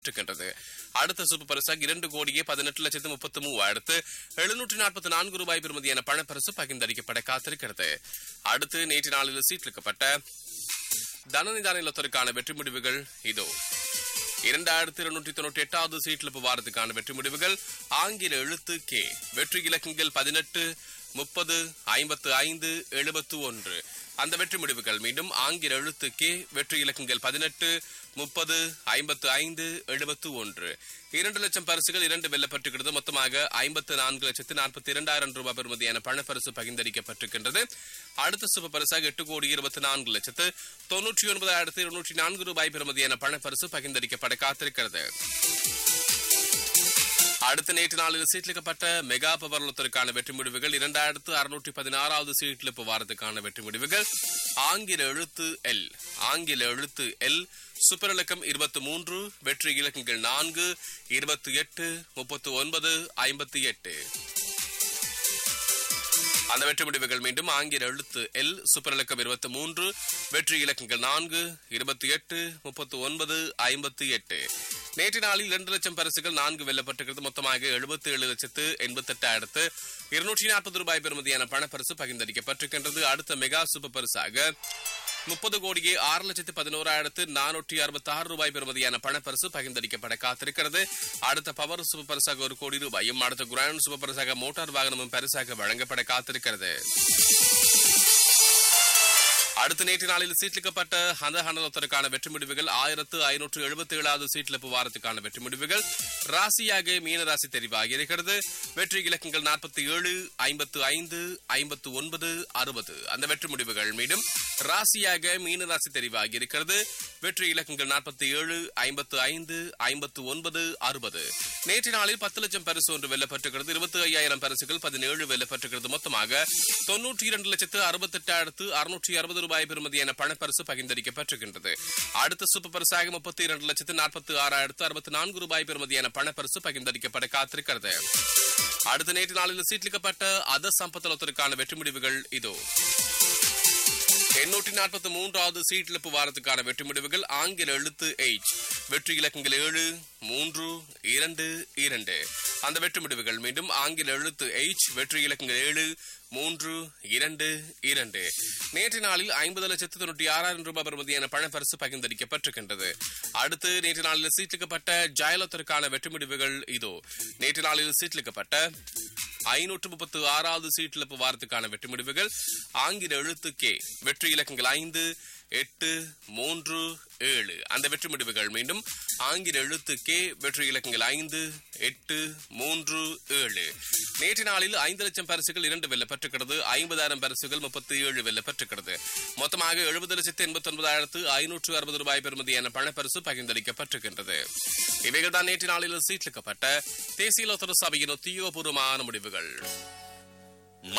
இருக்கின்றது அடுத்த சூப்பர் பரிசாக இரண்டு கோடியே பதினெட்டு லட்சத்து முப்பத்தி மூவாயிரத்து எழுநூற்றி நாற்பத்தி நான்கு ரூபாய் பெறுமதியான பணப்பரிசு பகிர்ந்தளிக்கப்பட காத்திருக்கிறது அடுத்து நேற்று நாளில் சீட்டிருக்கப்பட்ட தனநிதான இல்லத்திற்கான வெற்றி முடிவுகள் இதோ இரண்டாயிரத்தி இருநூற்றி தொண்ணூற்றி எட்டாவது சீட்டில் வாரத்துக்கான வெற்றி முடிவுகள் ஆங்கில எழுத்து கே வெற்றி இலக்கங்கள் பதினெட்டு முப்பது ஐம்பத்து ஐந்து எழுபத்து ஒன்று அந்த வெற்றி முடிவுகள் மீண்டும் ஆங்கில எழுத்து கே வெற்றி இலக்கங்கள் பதினெட்டு முப்பது ஐம்பத்து ஐந்து எழுபத்து ஒன்று இரண்டு லட்சம் பரிசுகள் இரண்டு வெல்லப்பட்டிருக்கிறது மொத்தமாக ஐம்பத்து நான்கு லட்சத்து நாற்பத்தி இரண்டாயிரம் ரூபாய் பெறுமதியான பணப்பரிசு பகிர்ந்தளிக்கப்பட்டிருக்கின்றது அடுத்த சுப பரிசாக எட்டு கோடி இருபத்தி நான்கு லட்சத்து தொன்னூற்றி ஒன்பதாயிரத்து இருநூற்றி நான்கு ரூபாய் பெறுமதியான பணப்பரிசு பகிர்ந்தளிக்கப்பட காத்திருக்கிறது அடுத்த நேற்று நாளில் சீட்லிக்கப்பட்ட மெகா பவர்லத்திற்கான வெற்றி முடிவுகள் இரண்டாயிரத்து அறுநூற்றி பதினாறாவது சீட்ல வாரத்துக்கான வெற்றி முடிவுகள் ஆங்கில எழுத்து எல் ஆங்கில எழுத்து எல் சூப்பர் இலக்கம் இருபத்தி மூன்று வெற்றி இலக்கங்கள் நான்கு இருபத்தி எட்டு முப்பத்தி ஒன்பது ஐம்பத்தி எட்டு அந்த வெற்றி முடிவுகள் மீண்டும் ஆங்கில எழுத்து எல் சூப்பர் இலக்கம் இருபத்தி மூன்று வெற்றி இலக்கங்கள் நான்கு இருபத்தி எட்டு முப்பத்தி ஒன்பது ஐம்பத்தி எட்டு நேற்று நாளில் இரண்டு லட்சம் பரிசுகள் நான்கு வெல்லப்பட்டிருக்கிறது மொத்தமாக எழுபத்தி ஏழு லட்சத்து எண்பத்தி எட்டாயிரத்து இருநூற்றி நாற்பது ரூபாய் பெறுமதியான பணப்பரிசு பகிர்ந்தளிக்கப்பட்டிருக்கின்றது அடுத்த மெகா சூப்பர் பரிசாக முப்பது கோடியே ஆறு லட்சத்து பதினோராயிரத்து நானூற்றி அறுபத்தி ஆறு ரூபாய் பெறுமதியான பணப்பரிசு பகிர்ந்தளிக்கப்பட காத்திருக்கிறது அடுத்த பவர் சூப்பர் பரிசாக ஒரு கோடி ரூபாயும் அடுத்த குரான் சூப்பர் பரிசாக மோட்டார் வாகனமும் பரிசாக வழங்கப்பட காத்திருக்கிறது அடுத்த நேற்று நாளில் சீட்லிக்கப்பட்ட அந்த ஹண்டலத்திற்கான வெற்றி முடிவுகள் ஆயிரத்து ஐநூற்று எழுபத்தி ஏழாவது சீட்லிப்பு வாரத்துக்கான வெற்றி முடிவுகள் ராசியாக மீன ராசி தெரிவாகி இருக்கிறது வெற்றி இலக்கங்கள் நாற்பத்தி ஏழு ஐம்பத்து ஐந்து ஐம்பத்து ஒன்பது அறுபது அந்த வெற்றி முடிவுகள் மீண்டும் ராசியாக மீன ராசி தெரிவாகி இருக்கிறது வெற்றி இலக்கங்கள் நாற்பத்தி ஏழு ஐம்பத்து ஐந்து ஐம்பத்து ஒன்பது அறுபது நேற்று நாளில் பத்து லட்சம் பரிசு ஒன்று வெல்லப்பட்டிருக்கிறது இருபத்தி ஐயாயிரம் பரிசுகள் பதினேழு வெல்லப்பட்டிருக்கிறது மொத்தமாக தொன்னூற்றி இரண்டு லட்சத்து அறுபத்தெட்டாயிரத்து அறுநூற்றி அறுபது ரூபாய் பெறுமதியான பணப்பரிசு பகிர்ந்தளிக்கப்பட்டிருக்கின்றது அடுத்த சூப்பர் பரிசாக முப்பத்தி இரண்டு லட்சத்து நாற்பத்தி ஆறாயிரத்து அறுபத்தி நான்கு ரூபாய் பெறுமதியான பணப்பரிசு பகிர்ந்தளிக்கப்பட காத்திருக்கிறது அடுத்த நேற்று நாளில் சீட்லிக்கப்பட்ட அத சம்பத்தலத்திற்கான வெற்றி முடிவுகள் இதோ எண்ணூற்றி நாற்பத்தி மூன்றாவது சீட்டிழப்பு வாரத்துக்கான வெற்றி முடிவுகள் ஆங்கில எழுத்து எயிட் வெற்றி இலக்கங்கள் ஏழு மூன்று இரண்டு இரண்டு அந்த வெற்றி முடிவுகள் மீண்டும் ஆங்கில எழுத்து எயிட் வெற்றி இலக்கங்கள் ஏழு மூன்று இரண்டு இரண்டு நேற்று நாளில் ஐம்பது லட்சத்து தொண்ணூற்றி ஆறாயிரம் ரூபாய் பெறுமதியான பணப்பரிசு பகிர்ந்தளிக்கப்பட்டிருக்கின்றது அடுத்து நேற்று நாளில் சீட்லிக்கப்பட்ட ஜயலத்திற்கான வெற்றி முடிவுகள் இதோ நேற்று நாளில் சீட்லிக்கப்பட்ட ஐநூற்று முப்பத்து ஆறாவது சீட்டிழப்பு வாரத்துக்கான வெற்றி முடிவுகள் ஆங்கில எழுத்து கே வெற்றி இலக்கங்கள் ஐந்து எட்டு மூன்று ஏழு அந்த வெற்றி முடிவுகள் மீண்டும் ஆங்கில எழுத்து கே வெற்றி இலக்கங்கள் ஐந்து எட்டு மூன்று ஏழு நேற்று நாளில் ஐந்து லட்சம் பரிசுகள் இரண்டு வெல்லப்பட்டிருக்கிறது ஐம்பதாயிரம் பரிசுகள் முப்பத்தி ஏழு வெல்லப்பட்டிருக்கிறது மொத்தமாக எழுபது லட்சத்து எண்பத்தி ஒன்பதாயிரத்து ஐநூற்று அறுபது ரூபாய் பெறுமதியான பணப்பரிசு பகிர்ந்தளிக்கப்பட்டிருக்கின்றது இவைகள் தான் நேற்று நாளில் சீட்லிக்கப்பட்ட தேசிய லோத்தர சபையின் உத்தியோகபூர்வமான முடிவுகள்